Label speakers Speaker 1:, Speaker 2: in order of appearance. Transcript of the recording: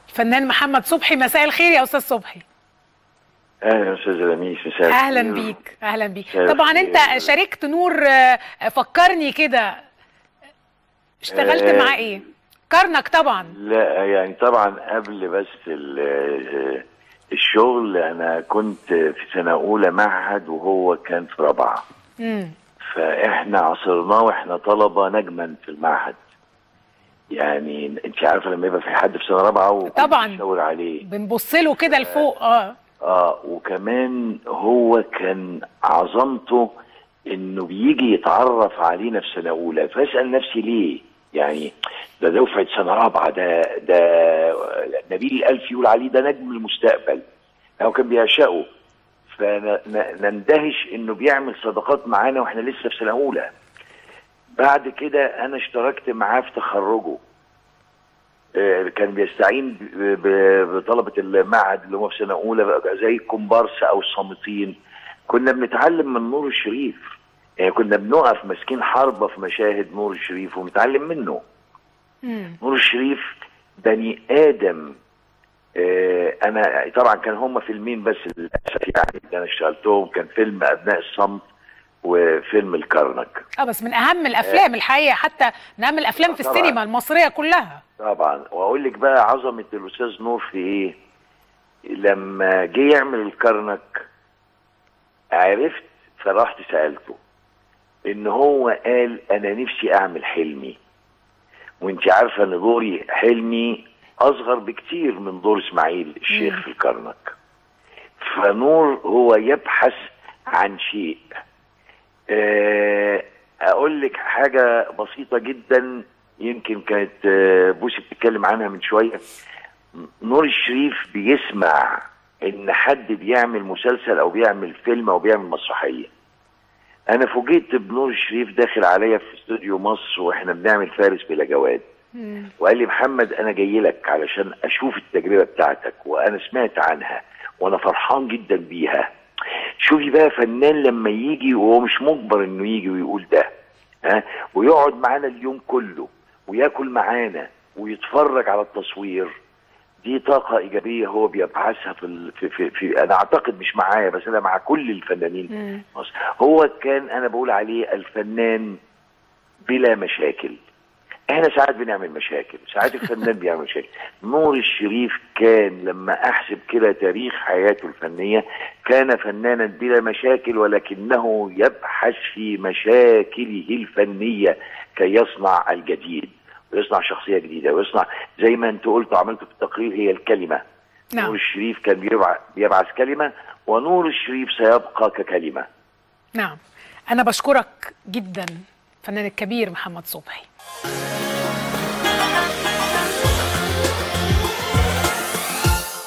Speaker 1: الفنان محمد صبحي مساء الخير يا استاذ صبحي
Speaker 2: اهلا استاذ لميس مساء
Speaker 1: اهلا
Speaker 2: الخير.
Speaker 1: بيك اهلا بيك
Speaker 2: مساء
Speaker 1: طبعا
Speaker 2: الخير.
Speaker 1: انت شاركت نور آه، فكرني كده اشتغلت
Speaker 2: آه.
Speaker 1: معاه ايه كرنك طبعا
Speaker 2: لا يعني طبعا قبل بس ال- الشغل انا كنت في سنه اولى معهد وهو كان في رابعه
Speaker 1: امم
Speaker 2: فاحنا عصرناه واحنا طلبه نجما في المعهد يعني انت عارفه لما يبقى في حد في سنه رابعه وكنت
Speaker 1: طبعاً.
Speaker 2: بتشاور عليه
Speaker 1: بنبص له كده لفوق اه
Speaker 2: اه وكمان هو كان عظمته انه بيجي يتعرف علينا في سنه اولى فاسال نفسي ليه يعني ده دفعه سنه رابعه ده ده نبيل الالف يقول عليه ده نجم المستقبل هو كان بيعشقه فنندهش انه بيعمل صداقات معانا واحنا لسه في سنه اولى بعد كده انا اشتركت معاه في تخرجه آه، كان بيستعين ب- ب- بطلبه المعهد اللي هم في سنه اولى بقى زي الكومبارس او الصامتين كنا بنتعلم من نور الشريف يعني كنا بنقف ماسكين حربه في مشاهد نور الشريف ونتعلم منه
Speaker 1: امم
Speaker 2: نور الشريف بني ادم آه انا طبعا كان هم فيلمين بس للاسف يعني اللي انا اشتغلتهم كان فيلم ابناء الصمت وفيلم الكرنك
Speaker 1: اه بس من اهم الافلام الحقيقه حتى من اهم الافلام في
Speaker 2: طبعاً.
Speaker 1: السينما المصريه كلها
Speaker 2: طبعا واقول لك بقى عظمه الاستاذ نور في ايه لما جه يعمل الكرنك عرفت فرحت سالته ان هو قال انا نفسي اعمل حلمي وانت عارفه ان دوري حلمي اصغر بكتير من دور اسماعيل الشيخ
Speaker 1: مم.
Speaker 2: في الكرنك فنور هو يبحث عن شيء آه، اقول لك حاجه بسيطه جدا يمكن كانت آه، بوسي بتتكلم عنها من شويه نور الشريف بيسمع ان حد بيعمل مسلسل او بيعمل فيلم او بيعمل مسرحيه انا فوجئت بنور الشريف داخل عليا في استوديو مصر واحنا بنعمل فارس بلا جواد
Speaker 1: مم.
Speaker 2: وقال لي محمد انا جاي لك علشان اشوف التجربه بتاعتك وانا سمعت عنها وانا فرحان جدا بيها شوفي بقى فنان لما يجي وهو مش مجبر انه يجي ويقول ده ها ويقعد معانا اليوم كله وياكل معانا ويتفرج على التصوير دي طاقة إيجابية هو بيبعثها في, ال... في, في, في أنا أعتقد مش معايا بس أنا مع كل الفنانين
Speaker 1: مم.
Speaker 2: مصر. هو كان أنا بقول عليه الفنان بلا مشاكل احنا ساعات بنعمل مشاكل ساعات الفنان بيعمل مشاكل نور الشريف كان لما احسب كده تاريخ حياته الفنية كان فنانا بلا مشاكل ولكنه يبحث في مشاكله الفنية كي يصنع الجديد ويصنع شخصية جديدة ويصنع زي ما انت قلت وعملت في التقرير هي الكلمة نور
Speaker 1: نعم
Speaker 2: الشريف كان بيبع- بيبعث كلمة ونور الشريف سيبقى ككلمة
Speaker 1: نعم انا بشكرك جدا الفنان الكبير محمد صبحي